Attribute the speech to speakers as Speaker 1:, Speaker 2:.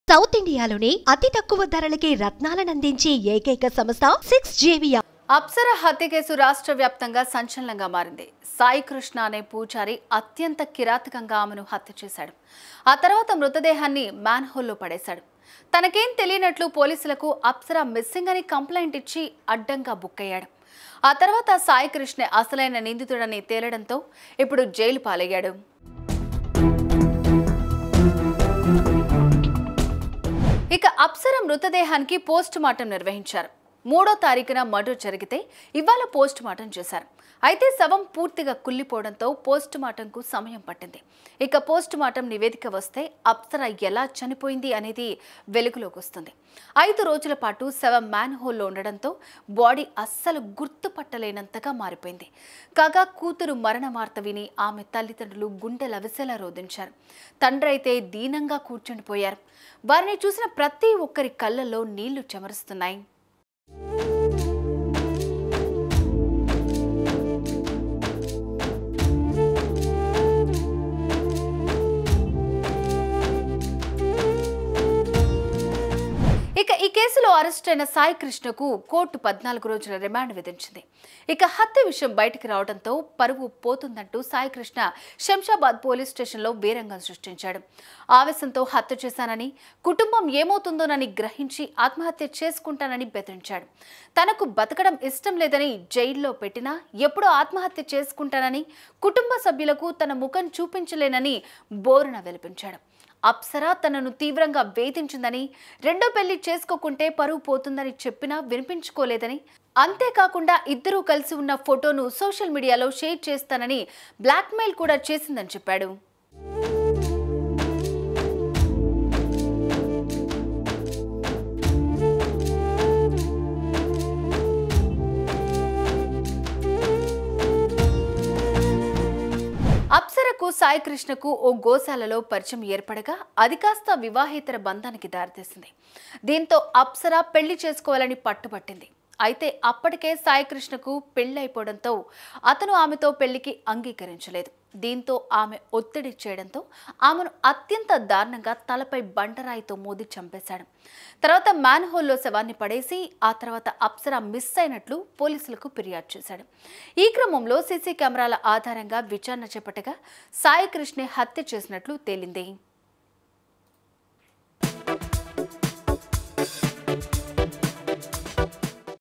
Speaker 1: south ఇండియాలోనే అతి తక్కువ ధరలకి రత్నాలనందించే ఏకైక సంస్థ సిక్స్ జేవియా
Speaker 2: అప్సర హత్య కేసు రాష్ట్ర వ్యాప్తంగా సంచలనంగా మారింది సాయి కృష్ణ అనే పూజారి అత్యంత కిరాతకంగా ఆమెను హత్య చేశాడు ఆ తర్వాత మృతదేహాన్ని మ్యాన్హోల్లో పడేశాడు తనకేం తెలియనట్లు పోలీసులకు అప్సర మిస్సింగ్ అని కంప్లైంట్ ఇచ్చి అడ్డంగా బుక్ అయ్యాడు ఆ తర్వాత సాయి కృష్ణ అసలైన నిందితుడని తేలడంతో ఇప్పుడు జైలు పాలయ్యాడు ఇక అప్సర మృతదేహానికి పోస్ట్ మార్టం నిర్వహించారు మూడో తారీఖున మర్డర్ జరిగితే ఇవాళ పోస్ట్ మార్టం చేశారు అయితే శవం పూర్తిగా కుళ్ళిపోవడంతో పోస్ట్ మార్టంకు సమయం పట్టింది ఇక పోస్ట్ మార్టం నివేదిక వస్తే అప్సర ఎలా చనిపోయింది అనేది వెలుగులోకి వస్తుంది ఐదు రోజుల పాటు శవం మ్యాన్ హోల్లో ఉండడంతో బాడీ అస్సలు గుర్తుపట్టలేనంతగా మారిపోయింది కాగా కూతురు మరణ వార్త విని ఆమె తల్లిదండ్రులు గుండె లవిసేలా రోధించారు తండ్రి అయితే దీనంగా కూర్చుండిపోయారు వారిని చూసిన ప్రతి ఒక్కరి కళ్ళల్లో నీళ్లు చెమరుస్తున్నాయి ఇక ఈ కేసులో అరెస్ట్ అయిన సాయి కృష్ణకు కోర్టు పద్నాలుగు రోజుల రిమాండ్ విధించింది ఇక హత్య విషయం బయటికి రావడంతో పరువు పోతుందంటూ సాయి కృష్ణ శంషాబాద్ పోలీస్ స్టేషన్లో వీరంగం సృష్టించాడు ఆవేశంతో హత్య చేశానని కుటుంబం ఏమవుతుందోనని గ్రహించి ఆత్మహత్య చేసుకుంటానని బెదిరించాడు తనకు బతకడం ఇష్టం లేదని జైల్లో పెట్టినా ఎప్పుడూ ఆత్మహత్య చేసుకుంటానని కుటుంబ సభ్యులకు తన ముఖం చూపించలేనని బోరున వెలిపించాడు అప్సర తనను తీవ్రంగా వేధించిందని రెండో పెళ్లి చేసుకోకుంటే పరువు పోతుందని చెప్పినా వినిపించుకోలేదని అంతేకాకుండా ఇద్దరూ కలిసి ఉన్న ఫోటోను సోషల్ మీడియాలో షేర్ చేస్తానని బ్లాక్మెయిల్ కూడా చేసిందని చెప్పాడు అప్సరకు సాయి కృష్ణకు ఓ గోశాలలో పరిచయం ఏర్పడగా అది కాస్త వివాహేతర బంధానికి దారితీసింది దీంతో అప్సర పెళ్లి చేసుకోవాలని పట్టుబట్టింది అయితే అప్పటికే సాయి కృష్ణకు పెళ్ళైపోవడంతో అతను ఆమెతో పెళ్లికి అంగీకరించలేదు దీంతో ఆమె ఒత్తిడి చేయడంతో ఆమెను అత్యంత దారుణంగా తలపై బండరాయితో మోది చంపేశాడు తర్వాత మ్యాన్ హోల్లో శవాన్ని పడేసి ఆ తర్వాత అప్సర మిస్ అయినట్లు పోలీసులకు ఫిర్యాదు చేశాడు ఈ క్రమంలో సీసీ కెమెరాల ఆధారంగా విచారణ చేపట్టగా సాయి కృష్ణే హత్య చేసినట్లు తేలింది